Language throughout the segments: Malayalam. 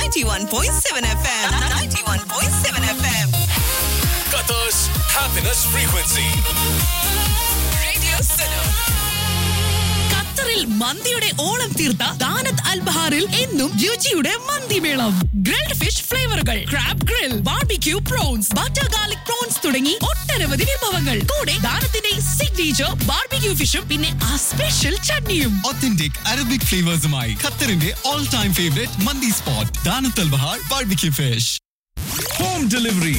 91.7 FM. 91.7 FM. Qatar's happiness frequency. Radio Suno. ഖത്തറിൽ മന്തിയുടെ ഓളം തീർത്ത ദാനത്ത് അൽബഹാറിൽ എന്നും രുചിയുടെ മന്തിമേളം ഗ്രിൽഡ് ഫിഷ് ഫ്ലേവറുകൾ crab grill barbecue prawns butter garlic prawns തുടങ്ങി ഒട്ടനവധി വിഭവങ്ങൾ കൂടെ ദാനത്തിന്റെ സിഗ്നേച്ചർ ബാർബിക്യൂ ഫിഷും പിന്നെ ആ സ്പെഷ്യൽ ചട്നിയും authentic Arabic flavors-മായി ഖത്തറിന്റെ all time favorite മന്തി spot Danat Al Bahar barbecue fish Home delivery.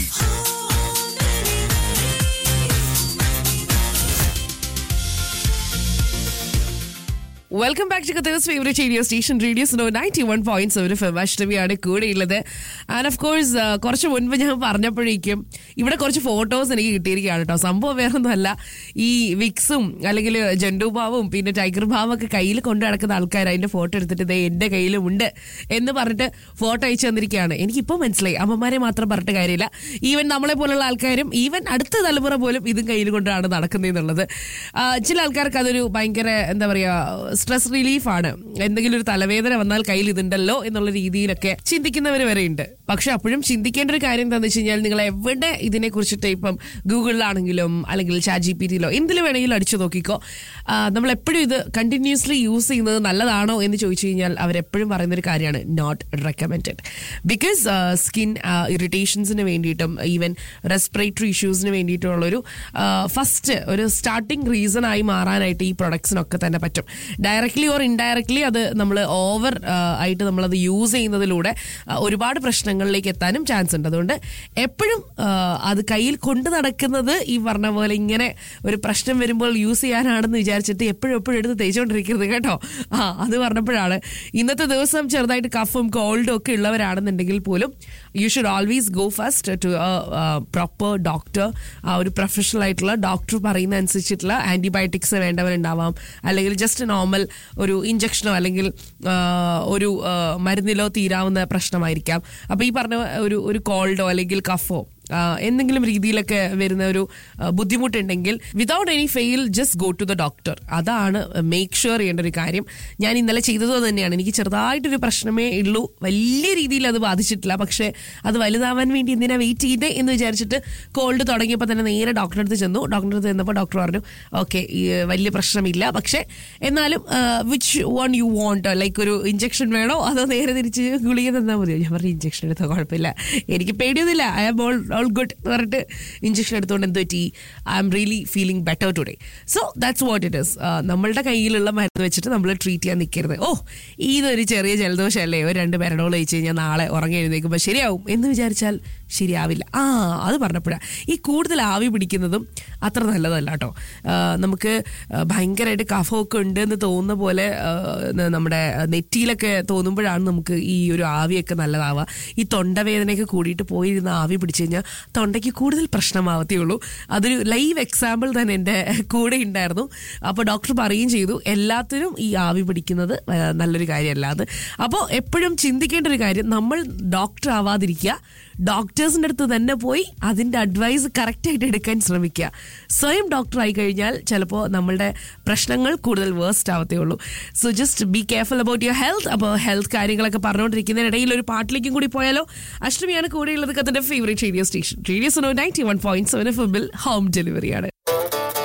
Welcome back to Qatar's favourite radio station radio Suno ninety one point seven FM അഷ്ടമിയാണ് കൂടെയുള്ളത് ആൻഡ് ഓഫ് കോഴ്സ് കുറച്ച് മുൻപ് ഞാൻ പറഞ്ഞപ്പോഴേക്കും ഇവിടെ കുറച്ച് ഫോട്ടോസ് എനിക്ക് കിട്ടിയിരിക്കുകയാണ് കേട്ടോ സംഭവം വേറൊന്നുമല്ല ഈ വിക്സും അല്ലെങ്കിൽ ജണ്ടു ബാവും പിന്നെ ടൈഗർ ബാവും ഒക്കെ കയ്യിൽ കൊണ്ടു നടക്കുന്ന ആൾക്കാർ അതിന്റെ ഫോട്ടോ എടുത്തിട്ട് ദേ എന്റെ കയ്യിലും ഉണ്ട് എന്ന് പറഞ്ഞിട്ട് ഫോട്ടോ അയച്ചു തന്നിരിക്കുകയാണ് എനിക്കിപ്പോൾ മനസ്സിലായി അമ്മമാരെ മാത്രം പറഞ്ഞിട്ട് കാര്യമില്ല ഈവൻ നമ്മളെ പോലുള്ള ആൾക്കാരും ഈവൻ അടുത്ത തലമുറ പോലും ഇതും കയ്യിൽ കൊണ്ടാണ് നടക്കുന്നതെന്നുള്ളത് ആ, ചില ആൾക്കാർക്ക് അതൊരു ഭയങ്കര എന്താ പറയാ സ്ട്രെസ് റിലീഫാണ് എന്തെങ്കിലും ഒരു തലവേദന വന്നാൽ കയ്യിൽ ഇതുണ്ടല്ലോ എന്നുള്ള രീതിയിലൊക്കെ ചിന്തിക്കുന്നവർ വരെ ഉണ്ട് പക്ഷെ അപ്പോഴും ചിന്തിക്കേണ്ട ഒരു കാര്യം എന്താണെന്ന് വെച്ച് കഴിഞ്ഞാൽ നിങ്ങൾ എവിടെ ഇതിനെ കുറിച്ചിട്ട് ഇപ്പം ഗൂഗിളിലാണെങ്കിലും അല്ലെങ്കിൽ ചാറ്റ് ജി പി ടിയിലോ എന്തിൽ വേണമെങ്കിലും അടിച്ചു നോക്കിക്കോ ആ, നമ്മൾ എപ്പോഴും ഇത് കണ്ടിന്യൂസ്ലി യൂസ് ചെയ്യുന്നത് നല്ലതാണോ എന്ന് ചോദിച്ചു കഴിഞ്ഞാൽ അവരെപ്പോഴും പറയുന്ന ഒരു കാര്യമാണ് നോട്ട് റെക്കമെൻഡഡ് ബിക്കോസ് സ്കിൻ ഇറിറ്റേഷൻസിന് വേണ്ടിയിട്ടും ഈവൻ റെസ്പിറേറ്ററി ഇഷ്യൂസിന് വേണ്ടിയിട്ടുള്ളൊരു ഫസ്റ്റ് ഒരു സ്റ്റാർട്ടിംഗ് റീസൺ ആയി മാറാനായിട്ട് ഈ പ്രൊഡക്ട്സിനൊക്കെ തന്നെ പറ്റും ഡയറക്ട്ലി ഓർ ഇൻഡയറക്ട്ലി അത് നമ്മൾ ഓവർ ആയിട്ട് നമ്മളത് യൂസ് ചെയ്യുന്നതിലൂടെ ആ, ഒരുപാട് പ്രശ്നങ്ങളിലേക്ക് എത്താനും ചാൻസ് ഉണ്ട് അതുകൊണ്ട് എപ്പോഴും ആ, അത് കയ്യിൽ കൊണ്ടു നടക്കുന്നത് ഈ പറഞ്ഞ പോലെ ഇങ്ങനെ ഒരു പ്രശ്നം വരുമ്പോൾ യൂസ് ചെയ്യാനാണെന്ന് വിചാരിച്ചിട്ട് എപ്പോഴും എപ്പോഴും എടുത്ത് തേച്ചുകൊണ്ടിരിക്കരുത് കേട്ടോ ആ അത് പറഞ്ഞപ്പോഴാണ് ഇന്നത്തെ ദിവസം ചെറുതായിട്ട് കഫും കോൾഡും ഒക്കെ ഉള്ളവരാണെന്നുണ്ടെങ്കിൽ പോലും you should always go first to proper doctor ആ ഒരു പ്രൊഫഷണൽ ആയിട്ടുള്ള ഡോക്ടർ പറയുന്ന അനുസരിച്ചിട്ടുള്ള ആന്റിബയോട്ടിക്സ് വേണ്ടവരുണ്ടാവാം അല്ലെങ്കിൽ ജസ്റ്റ് നോർമൽ ഒരു ഇഞ്ചക്ഷനോ അല്ലെങ്കിൽ ആ, ഒരു ആ, മരുന്നിലോ തീരാവുന്ന പ്രശ്നമായിരിക്കാം അപ്പൊ ഈ പറഞ്ഞ ഒരു ഒരു കോൾഡോ അല്ലെങ്കിൽ കഫോ ആ, എന്തെങ്കിലും രീതിയിലൊക്കെ വരുന്ന ഒരു ആ, ബുദ്ധിമുട്ടുണ്ടെങ്കിൽ without any fail just go to the doctor അതാണ് മേക്ക് ഷുവർ ചെയ്യേണ്ട ഒരു കാര്യം ഞാൻ ഇന്നലെ ചെയ്തത് അത് തന്നെയാണ് എനിക്ക് ചെറുതായിട്ടൊരു പ്രശ്നമേ ഉള്ളൂ വലിയ രീതിയിൽ അത് ബാധിച്ചിട്ടില്ല പക്ഷേ അത് വലുതാവാൻ വേണ്ടി എന്തിനാ വെയിറ്റ് ചെയ്തേ എന്ന് വിചാരിച്ചിട്ട് കോൾഡ് തുടങ്ങിയപ്പോൾ തന്നെ നേരെ ഡോക്ടറെ അടുത്ത് ചെന്നു ഡോക്ടറെ അടുത്ത് ചെന്നപ്പോൾ ഡോക്ടർ പറഞ്ഞു ഓക്കെ വലിയ പ്രശ്നമില്ല പക്ഷേ എന്നാലും which one you want like ഒരു ഇഞ്ചക്ഷൻ വേണോ അതോ നേരെ തിരിച്ച് ഗുളിക തന്നാൽ മതിയോ ഞാൻ പറഞ്ഞു ഇഞ്ചക്ഷൻ എടുത്താൽ കുഴപ്പമില്ല എനിക്ക് പേടിയൊന്നുമില്ല I am all all good എന്ന് പറഞ്ഞിട്ട് ഇഞ്ചക്ഷൻ എടുത്തുകൊണ്ട് എന്ത് പറ്റി I am really feeling better today so that's what it is നമ്മളുടെ കയ്യിലുള്ള മരുന്ന് വെച്ചിട്ട് നമ്മൾ ട്രീറ്റ് ചെയ്യാൻ നിൽക്കരുത് ഓ ഇതൊരു ചെറിയ ജലദോഷമല്ലേ ഒരു രണ്ട് പെരഡോൾ കഴിച്ച് കഴിഞ്ഞാൽ നാളെ ഉറങ്ങി എഴുന്നേൽക്കുമ്പോൾ ശരിയാവും എന്ന് വിചാരിച്ചാൽ ശരിയാവില്ല ആ അത് പറഞ്ഞപ്പോഴാണ് ഈ കൂടുതൽ ആവി പിടിക്കുന്നതും അത്ര നല്ലതല്ല കേട്ടോ നമുക്ക് ആ, ഭയങ്കരമായിട്ട് കഫമൊക്കെ ഉണ്ട് എന്ന് തോന്നുന്ന പോലെ ആ, ന- നമ്മുടെ നെറ്റിയിലൊക്കെ തോന്നുമ്പോഴാണ് നമുക്ക് ഈ ഒരു ആവിയൊക്കെ നല്ലതാവുക ഈ തൊണ്ടവേദനയൊക്കെ കൂടിയിട്ട് പോയിരുന്ന ആവി പിടിച്ചു കഴിഞ്ഞാൽ തൊണ്ടയ്ക്ക് കൂടുതൽ പ്രശ്നമാവത്തേ ഉള്ളൂ അതൊരു ലൈവ് എക്സാമ്പിൾ തന്നെ എൻ്റെ കൂടെ ഉണ്ടായിരുന്നു അപ്പോൾ ഡോക്ടർ പറയുകയും ചെയ്തു എല്ലാത്തിനും ഈ ആവി പിടിക്കുന്നത് ആ, നല്ലൊരു കാര്യമല്ല അത് അപ്പോൾ എപ്പോഴും ചിന്തിക്കേണ്ട ഒരു കാര്യം നമ്മൾ ഡോക്ടർ ആവാതിരിക്കുക ഡോക്ടേഴ്സിൻ്റെ അടുത്ത് തന്നെ പോയി അതിൻ്റെ അഡ്വൈസ് കറക്റ്റായിട്ട് എടുക്കാൻ ശ്രമിക്കുക സ്വയം ഡോക്ടർ ആയി കഴിഞ്ഞാൽ ചിലപ്പോൾ നമ്മളുടെ പ്രശ്നങ്ങൾ കൂടുതൽ വേഴ്സ്റ്റ് ആവത്തേ ഉള്ളൂ so just be careful about your health അപ്പോൾ ഹെൽത്ത് കാര്യങ്ങളൊക്കെ പറഞ്ഞുകൊണ്ടിരിക്കുന്നതിനിടയിൽ ഒരു പാട്ടിലേക്കും കൂടി പോയാലോ അഷ്ടമിയാണ് കൂടെയുള്ളത് കത്തിന്റെ favourite radio station radio Suno ninety one point seven F home ഡെലിവറിയാണ്